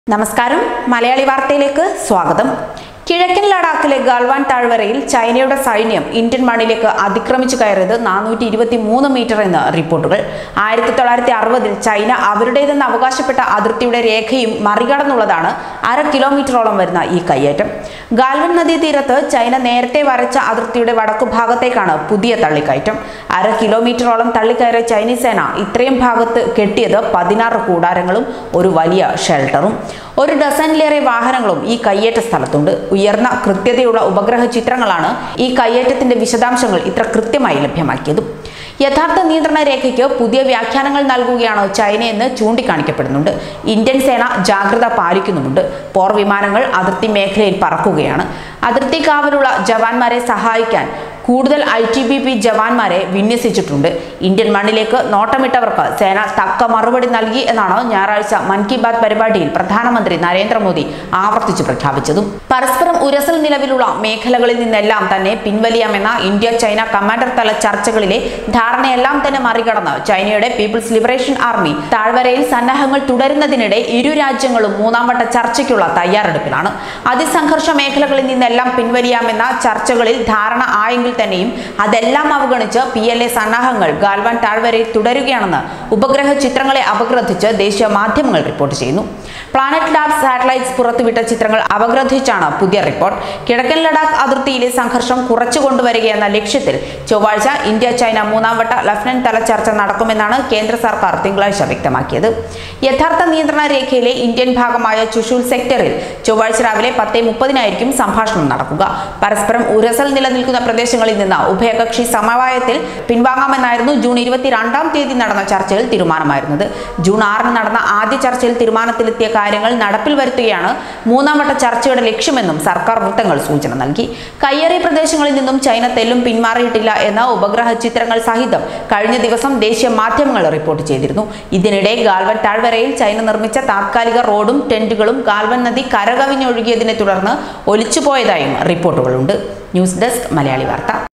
നമസ്കാരം മലയാളി വാർത്തയിലേക്ക് സ്വാഗതം കിഴക്കൻ ലഡാക്കിലെ ഗാൽവാൻ താഴ്വരയിൽ ചൈനയുടെ സൈന്യം ഇന്ത്യൻ മണ്ണിലേക്ക് അതിക്രമിച്ചു കയറിയത് നാനൂറ്റി ഇരുപത്തി മൂന്ന് മീറ്റർ എന്ന് റിപ്പോർട്ടുകൾ ആയിരത്തി തൊള്ളായിരത്തി അറുപതിൽ ചൈന അവരുടേതെന്ന് അവകാശപ്പെട്ട അതിർത്തിയുടെ രേഖയും മറികടന്നുള്ളതാണ് അര കിലോമീറ്ററോളം വരുന്ന ഈ കയ്യേറ്റം ഗാൽവൻ നദീതീരത്ത് ചൈന നേരത്തെ വരച്ച അതിർത്തിയുടെ വടക്കു ഭാഗത്തേക്കാണ് പുതിയ തള്ളിക്കയറ്റം അര കിലോമീറ്ററോളം തള്ളിക്കയറിയ ചൈനീസ് സേന ഇത്രയും ഭാഗത്ത് കെട്ടിയത് പതിനാറ് കൂടാരങ്ങളും ഒരു വലിയ ഷെൽട്ടറും ഒരു ഡസനിലേറെ വാഹനങ്ങളും ഈ കയ്യേറ്റ സ്ഥലത്തുണ്ട് ഉയർന്ന കൃത്യതയുള്ള ഉപഗ്രഹ ചിത്രങ്ങളാണ് ഈ കയ്യേറ്റത്തിന്റെ വിശദാംശങ്ങൾ ഇത്ര കൃത്യമായി ലഭ്യമാക്കിയത് യഥാർത്ഥ നിയന്ത്രണ രേഖയ്ക്ക് പുതിയ വ്യാഖ്യാനങ്ങൾ നൽകുകയാണ് ചൈനയെന്ന് ചൂണ്ടിക്കാണിക്കപ്പെടുന്നുണ്ട് ഇന്ത്യൻ സേന ജാഗ്രത പാലിക്കുന്നുമുണ്ട് പോർ വിമാനങ്ങൾ അതിർത്തി മേഖലയിൽ പറക്കുകയാണ് അതിർത്തി കാവലുള്ള ജവാന്മാരെ സഹായിക്കാൻ കൂടുതൽ ഐ ടി ബി പി ജവാന്മാരെ വിന്യസിച്ചിട്ടുണ്ട് ഇന്ത്യൻ മണ്ണിലേക്ക് നോട്ടമിട്ടവർക്ക് സേന തക്ക മറുപടി നൽകി എന്നാണ് ഞായറാഴ്ച മൻ കി ബാത് പരിപാടിയിൽ പ്രധാനമന്ത്രി നരേന്ദ്രമോദി ആവർത്തിച്ചു പ്രഖ്യാപിച്ചതും പരസ്പരം ഉരസൽ നിലവിലുള്ള മേഖലകളിൽ നിന്നെല്ലാം തന്നെ പിൻവലിയാമെന്ന ഇന്ത്യ ചൈന കമാൻഡർ തല ചർച്ചകളിലെ ധാരണയെല്ലാം തന്നെ മറികടന്ന് ചൈനയുടെ പീപ്പിൾസ് ലിബറേഷൻ ആർമി താഴ്വരയിൽ സന്നാഹങ്ങൾ തുടരുന്നതിനിടെ ഇരു രാജ്യങ്ങളും മൂന്നാം വട്ട ചർച്ചയ്ക്കുള്ള തയ്യാറെടുപ്പിലാണ് അതിസംഘർഷ മേഖലകളിൽ നിന്നെല്ലാം പിൻവലിയാമെന്ന ചർച്ചകളിൽ ധാരണ ആയെങ്കിൽ തന്നെയും അതെല്ലാം അവഗണിച്ച് പി എൽ എ സന്നാഹങ്ങൾ ഗാൽവാൻ താഴ്വരയിൽ തുടരുകയാണെന്ന് ഉപഗ്രഹ ചിത്രങ്ങളെ അപഗ്രഥിച്ച് ദേശീയ മാധ്യമങ്ങൾ റിപ്പോർട്ട് ചെയ്യുന്നു പ്ലാനറ്റ് ലാബ് സാറ്റലൈറ്റ്സ് പുറത്തുവിട്ട ചിത്രങ്ങൾ അപഗ്രഥിച്ചാണ് പുതിയ റിപ്പോർട്ട് കിഴക്കൻ ലഡാക്ക് അതിർത്തിയിലെ സംഘർഷം കുറച്ചു കൊണ്ടുവരികയെന്ന ലക്ഷ്യത്തിൽ ചൊവ്വാഴ്ച ഇന്ത്യ ചൈന മൂന്നാം വട്ട ലഫ്റ്റനന്റ് തല ചർച്ച നടക്കുമെന്നാണ് കേന്ദ്ര സർക്കാർ തിങ്കളാഴ്ച വ്യക്തമാക്കിയത് യഥാർത്ഥ നിയന്ത്രണ രേഖയിലെ ഇന്ത്യൻ ഭാഗമായ ചുഷൂൽ സെക്ടറിൽ ചൊവ്വാഴ്ച രാവിലെ പത്തേ മുപ്പതിനായിരിക്കും സംഭാഷണം നടക്കുക പരസ്പരം ഉരസൽ നിലനിൽക്കുന്ന പ്രദേശങ്ങളിൽ നിന്ന് ഉഭയകക്ഷി സമവായത്തിൽ പിൻവാങ്ങാമെന്നായിരുന്നു ജൂൺ ഇരുപത്തിരണ്ടാം തീയതി നടന്ന ചർച്ചയിൽ തീരുമാനമായിരുന്നത് ജൂൺ ആറിന് നടന്ന ആദ്യ ചർച്ചയിൽ തീരുമാനത്തിലെത്തിയ കാര്യങ്ങൾ നടപ്പിൽ വരുത്തുകയാണ് മൂന്നാം വട്ട ചർച്ചയുടെ ലക്ഷ്യമെന്നും സർക്കാർ വൃത്തങ്ങൾ സൂചന നൽകി കയ്യേറിയ പ്രദേശങ്ങളിൽ നിന്നും ചൈന തെല്ലും പിന്മാറിയിട്ടില്ല എന്ന ഉപഗ്രഹ ചിത്രങ്ങൾ സഹിതം കഴിഞ്ഞ ദിവസം ദേശീയ മാധ്യമങ്ങൾ റിപ്പോർട്ട് ചെയ്തിരുന്നു ഇതിനിടെ ഗാൽവൻ താഴ്വരയിൽ ചൈന നിർമ്മിച്ച താത്കാലിക റോഡും ടെന്റുകളും ഗാൽവൻ നദി കരകവിഞ്ഞൊഴുകിയതിനെ തുടർന്ന് ഒലിച്ചുപോയതായും റിപ്പോർട്ടുകളുണ്ട് ന്യൂസ് ഡെസ്ക് മലയാളി വാർത്ത